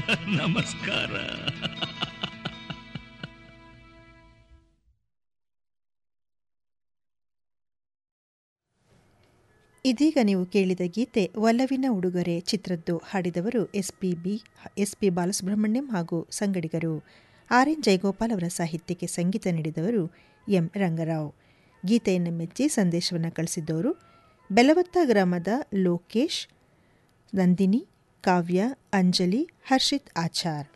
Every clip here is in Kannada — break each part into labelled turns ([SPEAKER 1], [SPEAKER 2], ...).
[SPEAKER 1] ನಮಸ್ಕಾರ
[SPEAKER 2] ಇದೀಗ ನೀವು ಕೇಳಿದ ಗೀತೆ ಒಲವಿನ ಉಡುಗೊರೆ ಚಿತ್ರದ್ದು ಹಾಡಿದವರು S P B S P Balasubrahmanyam ಹಾಗೂ ಸಂಗಡಿಗರು ಆರ್ ಎನ್ ಜಯಗೋಪಾಲ್ ಅವರ ಸಾಹಿತ್ಯಕ್ಕೆ ಸಂಗೀತ ನೀಡಿದವರು ಎಂ ರಂಗರಾವ್ ಗೀತೆಯನ್ನು ಮೆಚ್ಚಿ ಸಂದೇಶವನ್ನು ಕಳಿಸಿದ್ದವರು ಬೆಲವತ್ತ ಗ್ರಾಮದ ಲೋಕೇಶ್ ನಂದಿನಿ ಕಾವ್ಯ ಅಂಜಲಿ ಹರ್ಷಿತ್ ಆಚಾರ್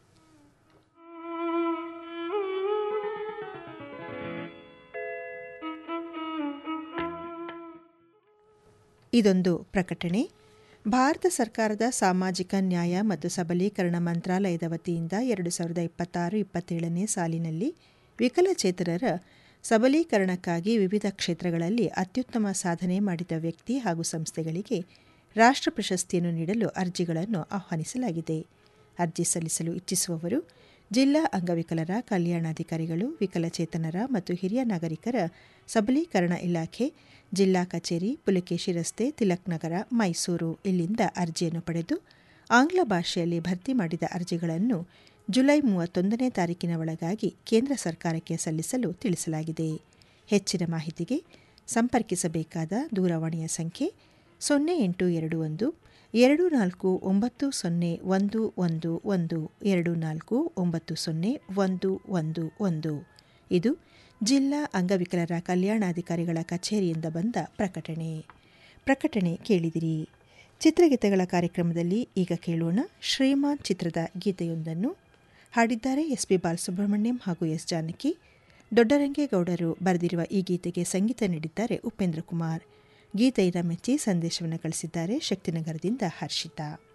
[SPEAKER 2] ಇದೊಂದು ಪ್ರಕಟಣೆ ಭಾರತ ಸರ್ಕಾರದ ಸಾಮಾಜಿಕ ನ್ಯಾಯ ಮತ್ತು ಸಬಲೀಕರಣ ಮಂತ್ರಾಲಯದ ವತಿಯಿಂದ ಎರಡು ಸಾವಿರದ ಇಪ್ಪತ್ತಾರು ಇಪ್ಪತ್ತೇಳನೇ ಸಾಲಿನಲ್ಲಿ ವಿಕಲಚೇತನರ ಸಬಲೀಕರಣಕ್ಕಾಗಿ ವಿವಿಧ ಕ್ಷೇತ್ರಗಳಲ್ಲಿ ಅತ್ಯುತ್ತಮ ಸಾಧನೆ ಮಾಡಿದ ವ್ಯಕ್ತಿ ಹಾಗೂ ಸಂಸ್ಥೆಗಳಿಗೆ ರಾಷ್ಟ್ರ ಪ್ರಶಸ್ತಿಯನ್ನು ನೀಡಲು ಅರ್ಜಿಗಳನ್ನು ಆಹ್ವಾನಿಸಲಾಗಿದೆ ಅರ್ಜಿ ಸಲ್ಲಿಸಲು ಇಚ್ಛಿಸುವವರು ಜಿಲ್ಲಾ ಅಂಗವಿಕಲರ ಕಲ್ಯಾಣಾಧಿಕಾರಿಗಳು ವಿಕಲಚೇತನರ ಮತ್ತು ಹಿರಿಯ ನಾಗರಿಕರ ಸಬಲೀಕರಣ ಇಲಾಖೆ ಜಿಲ್ಲಾ ಕಚೇರಿ ಪುಲಕೇಶಿ ರಸ್ತೆ ತಿಲಕ್ ನಗರ ಮೈಸೂರು ಇಲ್ಲಿಂದ ಅರ್ಜಿಯನ್ನು ಪಡೆದು ಆಂಗ್ಲ ಭಾಷೆಯಲ್ಲಿ ಭರ್ತಿ ಮಾಡಿದ ಅರ್ಜಿಗಳನ್ನು ಜುಲೈ ಮೂವತ್ತೊಂದನೇ ತಾರೀಕಿನ ಒಳಗಾಗಿ ಕೇಂದ್ರ ಸರ್ಕಾರಕ್ಕೆ ಸಲ್ಲಿಸಲು ತಿಳಿಸಲಾಗಿದೆ ಹೆಚ್ಚಿನ ಮಾಹಿತಿಗೆ ಸಂಪರ್ಕಿಸಬೇಕಾದ ದೂರವಾಣಿಯ ಸಂಖ್ಯೆ ಸೊನ್ನೆ ಎಂಟು ಎರಡು ಒಂದು ಎರಡು ನಾಲ್ಕು ಒಂಬತ್ತು ಸೊನ್ನೆ ಒಂದು ಒಂದು ಒಂದು ಎರಡು ನಾಲ್ಕು ಒಂಬತ್ತು ಸೊನ್ನೆ ಒಂದು ಒಂದು ಒಂದು ಇದು ಜಿಲ್ಲಾ ಅಂಗವಿಕಲರ ಕಲ್ಯಾಣಾಧಿಕಾರಿಗಳ ಕಚೇರಿಯಿಂದ ಬಂದ ಪ್ರಕಟಣೆ ಪ್ರಕಟಣೆ ಕೇಳಿದಿರಿ ಚಿತ್ರಗೀತೆಗಳ ಕಾರ್ಯಕ್ರಮದಲ್ಲಿ ಈಗ ಕೇಳೋಣ ಶ್ರೀಮಾನ್ ಚಿತ್ರದ ಗೀತೆಯೊಂದನ್ನು ಹಾಡಿದ್ದಾರೆ ಎಸ್ ಪಿ ಬಾಲಸುಬ್ರಹ್ಮಣ್ಯಂ ಹಾಗೂ ಎಸ್ ಜಾನಕಿ ದೊಡ್ಡರಂಗೇಗೌಡರು ಬರೆದಿರುವ ಈ ಗೀತೆಗೆ ಸಂಗೀತ ನೀಡಿದ್ದಾರೆ ಉಪೇಂದ್ರ ಕುಮಾರ್ ಗೀತೆಯನ್ನು ಮೆಚ್ಚಿ ಸಂದೇಶವನ್ನು ಕಳಿಸಿದ್ದಾರೆ ಶಕ್ತಿನಗರದಿಂದ ಹರ್ಷಿತಾ